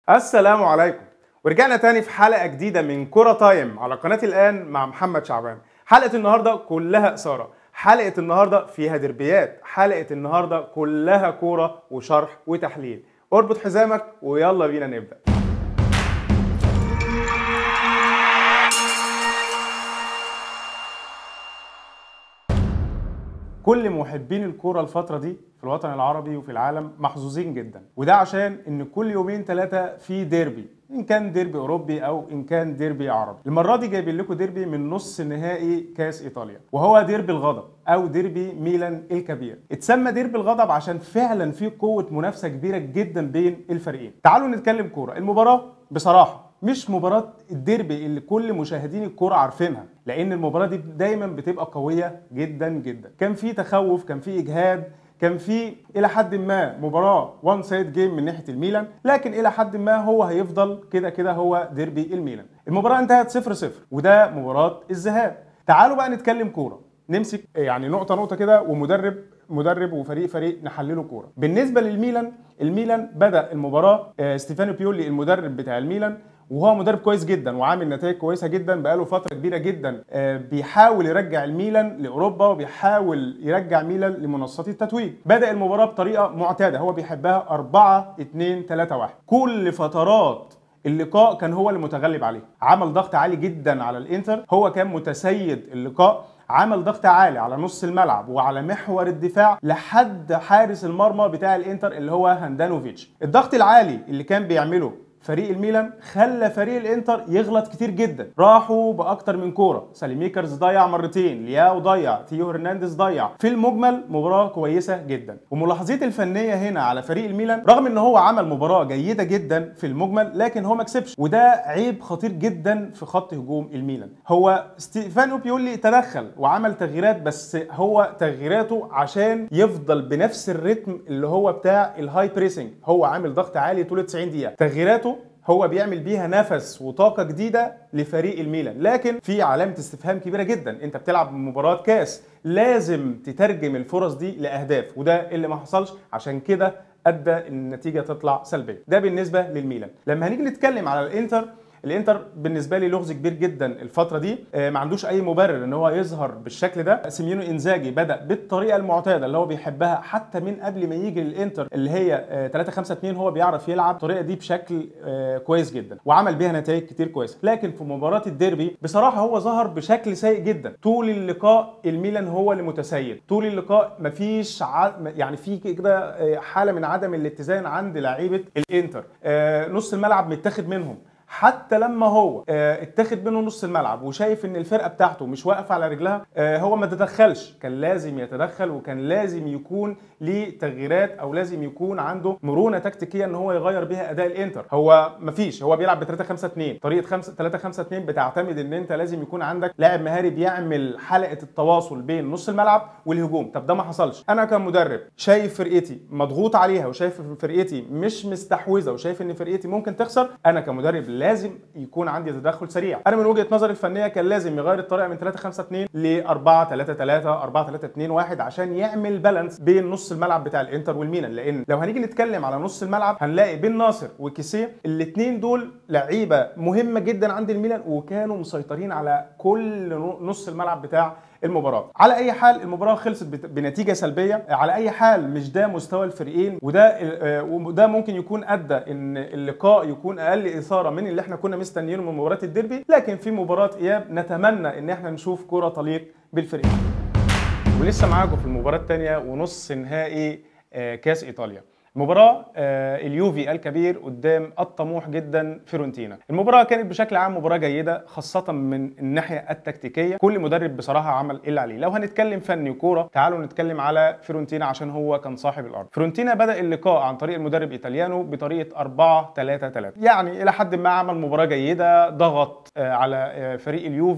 السلام عليكم ورجعنا تاني في حلقة جديدة من كرة تايم على قناة الآن مع محمد شعبان حلقة النهاردة كلها إثارة حلقة النهاردة فيها دربيات حلقة النهاردة كلها كورة وشرح وتحليل اربط حزامك ويلا بينا نبدأ كل محبين الكوره الفتره دي في الوطن العربي وفي العالم محظوظين جدا وده عشان ان كل يومين ثلاثه في ديربي ان كان ديربي اوروبي او ان كان ديربي عربي المره دي جايبين لكم ديربي من نص نهائي كاس ايطاليا وهو ديربي الغضب او ديربي ميلان الكبير اتسمى ديربي الغضب عشان فعلا في قوه منافسه كبيره جدا بين الفريقين تعالوا نتكلم كوره المباراه بصراحه مش مباراة الديربي اللي كل مشاهدين الكورة عارفينها لأن المباراة دي دايما بتبقى قوية جدا جدا كان في تخوف كان في إجهاد كان في الى حد ما مباراه وان سايد جيم من ناحيه الميلان لكن الى حد ما هو هيفضل كده كده هو ديربي الميلان المباراه انتهت 0 0 وده مباراه الذهاب تعالوا بقى نتكلم كوره نمسك يعني نقطه نقطه كده ومدرب مدرب وفريق فريق نحلله كوره بالنسبه للميلان الميلان بدا المباراه آه، ستيفانو بيولي المدرب بتاع الميلان وهو مدرب كويس جدا وعامل نتائج كويسه جدا بقاله فتره كبيره جدا آه، بيحاول يرجع الميلان لاوروبا وبيحاول يرجع ميلان لمنصات التتويج بدا المباراه بطريقه معتاده هو بيحبها 4 2 3 1 كل فترات اللقاء كان هو اللي متغلب عليه عمل ضغط عالي جدا على الانتر هو كان متسيد اللقاء عمل ضغط عالي على نص الملعب وعلى محور الدفاع لحد حارس المرمى بتاع الانتر اللي هو هاندانوفيتش الضغط العالي اللي كان بيعمله فريق الميلان خلى فريق الانتر يغلط كتير جدا راحوا باكتر من كوره ساليميكرز ضيع مرتين لياو ضيع تيو هرنانديز ضيع في المجمل مباراه كويسه جدا وملاحظتي الفنيه هنا على فريق الميلان رغم ان هو عمل مباراه جيده جدا في المجمل لكن هو ما كسبش وده عيب خطير جدا في خط هجوم الميلان هو ستيفانو بيولي تدخل وعمل تغييرات بس هو تغييراته عشان يفضل بنفس الريتم اللي هو بتاع الهاي بريسنج هو عامل ضغط عالي طول 90 دقيقه تغييراته هو بيعمل بيها نفس وطاقة جديدة لفريق الميلان لكن في علامة استفهام كبيرة جدا انت بتلعب مباراة كاس لازم تترجم الفرص دي لأهداف وده اللي ما حصلش عشان كده ادى ان النتيجه تطلع سلبيه ده بالنسبه للميلان لما هنيجي نتكلم على الانتر الانتر بالنسبه لي لغز كبير جدا الفتره دي آه، ما عندوش اي مبرر ان هو يظهر بالشكل ده سيميونو انزاجي بدا بالطريقه المعتاده اللي هو بيحبها حتى من قبل ما يجي للانتر اللي هي آه، 3 5 2 هو بيعرف يلعب الطريقه دي بشكل آه، كويس جدا وعمل بيها نتائج كتير كويسه لكن في مباراه الديربي بصراحه هو ظهر بشكل سيء جدا طول اللقاء الميلان هو اللي متسيد طول اللقاء مفيش ع... يعني في كده آه، حاله من عدم الاتزان عند لعيبه الانتر آه، نص الملعب متاخد منهم حتى لما هو آه، اتاخد منه نص الملعب وشايف ان الفرقه بتاعته مش واقفه على رجلها آه، هو ما تدخلش كان لازم يتدخل وكان لازم يكون ليه تغييرات او لازم يكون عنده مرونه تكتيكيه ان هو يغير بيها اداء الانتر هو مفيش هو بيلعب ب 3 5 2 طريقه 5 3 5 2 بتعتمد ان انت لازم يكون عندك لاعب مهاري بيعمل حلقه التواصل بين نص الملعب والهجوم طب ده ما حصلش انا كمدرب شايف فرقتي مضغوط عليها وشايف فرقتي مش مستحوذه وشايف ان فرقتي ممكن تخسر انا كمدرب لازم يكون عندي تدخل سريع انا من وجهه نظري الفنيه كان لازم يغير الطريقه من 3 5 2 ل 4 3 3 4 3 2 1 عشان يعمل بالانس بين نص الملعب بتاع الانتر والميلان لان لو هنيجي نتكلم على نص الملعب هنلاقي بين ناصر وكيسيه الاثنين دول لعيبه مهمه جدا عند الميلان وكانوا مسيطرين على كل نص الملعب بتاع المباراه على اي حال المباراه خلصت بت- بنتيجه سلبيه على اي حال مش ده مستوى الفريقين وده آه، وده ممكن يكون ادى ان اللقاء يكون اقل اثاره من اللي احنا كنا مستنيينه من مباراه الديربي لكن في مباراه اياب نتمنى ان احنا نشوف كره تليق بالفريقين ولسه معاكم في المباراه الثانيه ونص نهائي آه، كاس ايطاليا مباراة آه، اليوفي الكبير قدام الطموح جدا فيرونتينا المباراة كانت بشكل عام مباراة جيدة خاصة من الناحية التكتيكية كل مدرب بصراحة عمل اللي عليه لو هنتكلم فني وكورة تعالوا نتكلم على فيرونتينا عشان هو كان صاحب الأرض فيرونتينا بدأ اللقاء عن طريق المدرب إيطاليانو بطريقة 4 3 3 يعني إلى حد ما عمل مباراة جيدة ضغط آه، على آه، فريق اليوفي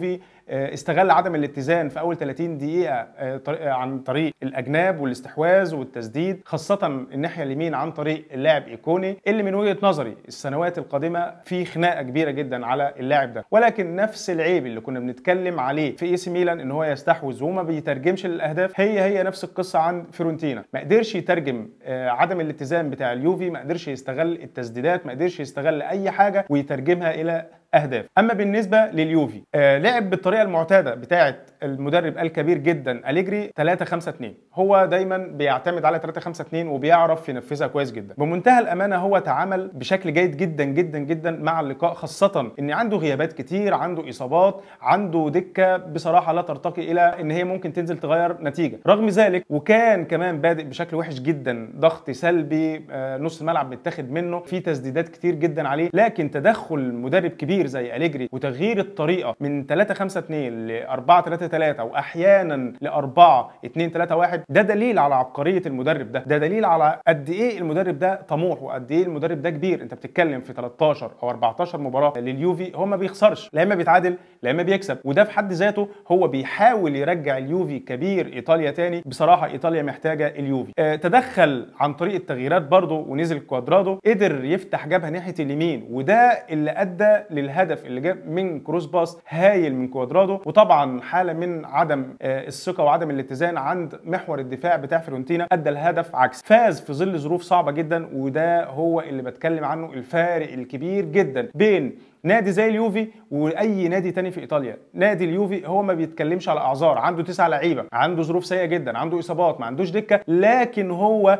استغل عدم الاتزان في اول 30 دقيقه عن طريق الاجناب والاستحواذ والتسديد خاصه الناحيه اليمين عن طريق اللاعب ايكوني اللي من وجهه نظري السنوات القادمه في خناقه كبيره جدا على اللاعب ده ولكن نفس العيب اللي كنا بنتكلم عليه في اي سي ميلان ان هو يستحوذ وما بيترجمش للاهداف هي هي نفس القصه عند فيرونتينا ما قدرش يترجم عدم الاتزان بتاع اليوفي ما قدرش يستغل التسديدات ما قدرش يستغل اي حاجه ويترجمها الى اهداف اما بالنسبه لليوفي آه لعب بالطريقه المعتاده بتاعه المدرب الكبير جدا اليجري 3 5 2 هو دايما بيعتمد على 3 5 2 وبيعرف ينفذها كويس جدا بمنتهى الامانه هو تعامل بشكل جيد جدا جدا جدا مع اللقاء خاصه ان عنده غيابات كتير عنده اصابات عنده دكه بصراحه لا ترتقي الى ان هي ممكن تنزل تغير نتيجه رغم ذلك وكان كمان بادئ بشكل وحش جدا ضغط سلبي آه نص الملعب متاخد منه في تسديدات كتير جدا عليه لكن تدخل مدرب كبير كبير زي أليجري وتغيير الطريقه من 3 5 2 ل 4 3 3 واحيانا ل 4 2 3 1 ده دليل على عبقريه المدرب ده ده دليل على قد ايه المدرب ده طموح وقد ايه المدرب ده كبير انت بتتكلم في 13 او 14 مباراه لليوفي هو ما بيخسرش لا اما بيتعادل لا اما بيكسب وده في حد ذاته هو بيحاول يرجع اليوفي كبير ايطاليا تاني بصراحه ايطاليا محتاجه اليوفي آه تدخل عن طريق التغييرات برضه ونزل كوادرادو قدر يفتح جبهه ناحيه اليمين وده اللي ادى للهدف اللي جاب من كروس باس هايل من كوادرادو وطبعا حاله من عدم آه الثقه وعدم الاتزان عند محور الدفاع بتاع فيرونتينا ادى الهدف عكس فاز في ظل ظروف صعبه جدا وده هو اللي بتكلم عنه الفارق الكبير جدا بين نادي زي اليوفي واي نادي تاني في ايطاليا نادي اليوفي هو ما بيتكلمش على اعذار عنده تسعة لعيبه عنده ظروف سيئه جدا عنده اصابات ما عندوش دكه لكن هو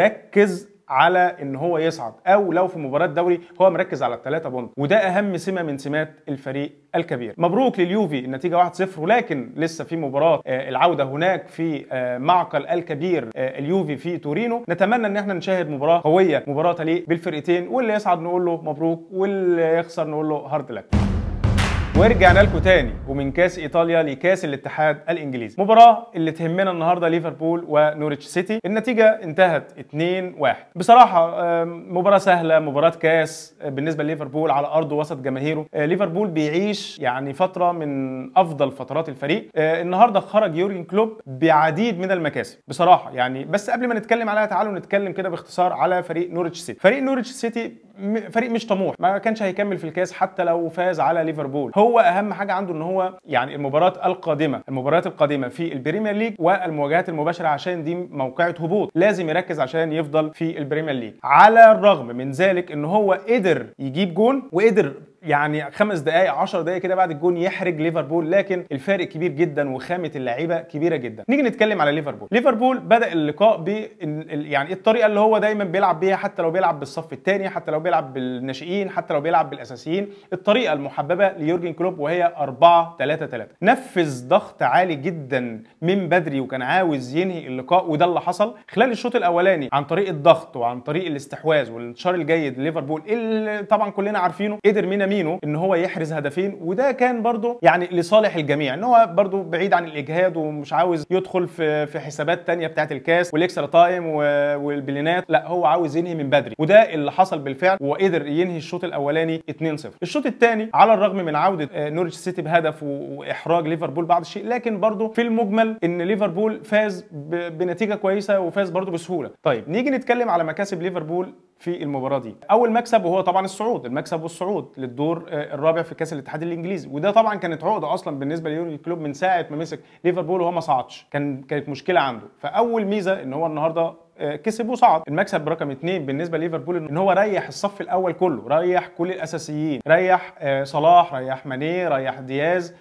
مركز على ان هو يصعد او لو في مباراه دوري هو مركز على الثلاثه بونت وده اهم سمه من سمات الفريق الكبير مبروك لليوفي النتيجه 1-0 ولكن لسه في مباراه العوده هناك في معقل الكبير اليوفي في تورينو نتمنى ان احنا نشاهد مباراه قويه مباراه تليق بالفرقتين واللي يصعد نقول له مبروك واللي يخسر نقول له هارد لك ورجعنا لكم تاني ومن كاس ايطاليا لكاس الاتحاد الانجليزي مباراه اللي تهمنا النهارده ليفربول ونوريتش سيتي النتيجه انتهت 2-1 بصراحه مباراه سهله مباراه كاس بالنسبه لليفربول على ارضه وسط جماهيره ليفربول بيعيش يعني فتره من افضل فترات الفريق النهارده خرج يورجن كلوب بعديد من المكاسب بصراحه يعني بس قبل ما نتكلم عليها تعالوا نتكلم كده باختصار على فريق نوريتش سيتي فريق نوريتش سيتي فريق مش طموح ما كانش هيكمل في الكاس حتى لو فاز على ليفربول هو اهم حاجه عنده ان هو يعني المباراه القادمه المباريات القادمه في البريمير ليج والمواجهات المباشره عشان دي موقعه هبوط لازم يركز عشان يفضل في البريمير ليج على الرغم من ذلك ان هو قدر يجيب جون وقدر يعني خمس دقائق 10 دقائق كده بعد الجون يحرج ليفربول لكن الفارق كبير جدا وخامه اللعيبه كبيره جدا نيجي نتكلم على ليفربول ليفربول بدا اللقاء ب يعني الطريقه اللي هو دايما بيلعب بيها حتى لو بيلعب بالصف الثاني حتى لو بيلعب بالناشئين حتى لو بيلعب بالاساسيين الطريقه المحببه ليورجن كلوب وهي 4 3 3 نفذ ضغط عالي جدا من بدري وكان عاوز ينهي اللقاء وده اللي حصل خلال الشوط الاولاني عن طريق الضغط وعن طريق الاستحواذ والانتشار الجيد لليفربول اللي طبعا كلنا عارفينه قدر مينا مينو ان هو يحرز هدفين وده كان برضو يعني لصالح الجميع ان هو برضو بعيد عن الاجهاد ومش عاوز يدخل في في حسابات تانية بتاعه الكاس والاكسترا تايم والبلينات لا هو عاوز ينهي من بدري وده اللي حصل بالفعل وقدر ينهي الشوط الاولاني 2-0 الشوط الثاني على الرغم من عوده نورتش سيتي بهدف واحراج ليفربول بعض الشيء لكن برضو في المجمل ان ليفربول فاز بنتيجه كويسه وفاز برضو بسهوله طيب نيجي نتكلم على مكاسب ليفربول في المباراه دي اول مكسب وهو طبعا الصعود المكسب والصعود للدور الرابع في كاس الاتحاد الانجليزي وده طبعا كانت عقده اصلا بالنسبه ليورجن كلوب من ساعه ما مسك ليفربول وهو ما صعدش كان كانت مشكله عنده فاول ميزه ان هو النهارده كسب وصعد المكسب رقم اثنين بالنسبه لليفربول ان هو ريح الصف الاول كله ريح كل الاساسيين ريح صلاح ريح ماني ريح دياز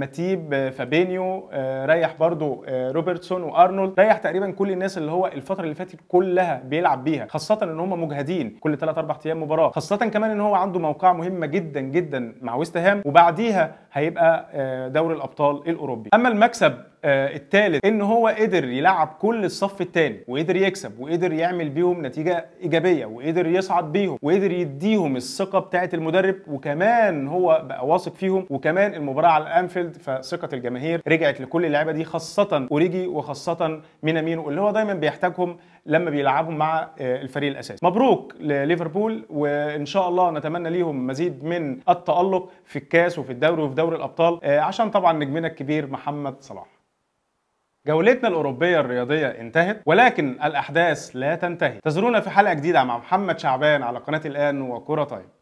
ماتيب فابينيو ريح برضو روبرتسون وارنولد ريح تقريبا كل الناس اللي هو الفتره اللي فاتت كلها بيلعب بيها خاصه ان هم مجهدين كل 3 4 ايام مباراه خاصه كمان ان هو عنده موقعه مهمه جدا جدا مع ويست هام وبعديها هيبقى دوري الابطال الاوروبي اما المكسب آه الثالث ان هو قدر يلعب كل الصف الثاني وقدر يكسب وقدر يعمل بيهم نتيجه ايجابيه وقدر يصعد بيهم وقدر يديهم الثقه بتاعه المدرب وكمان هو بقى واثق فيهم وكمان المباراه على الانفيلد فثقه الجماهير رجعت لكل اللعيبه دي خاصه اوريجي وخاصه مينامينو اللي هو دايما بيحتاجهم لما بيلعبهم مع آه، الفريق الاساسي مبروك لليفربول وان شاء الله نتمنى ليهم مزيد من التالق في الكاس وفي الدوري وفي دوري الابطال آه، عشان طبعا نجمنا الكبير محمد صلاح جولتنا الأوروبية الرياضية انتهت ولكن الأحداث لا تنتهي تزورونا في حلقة جديدة مع محمد شعبان على قناة الآن وكرة طيب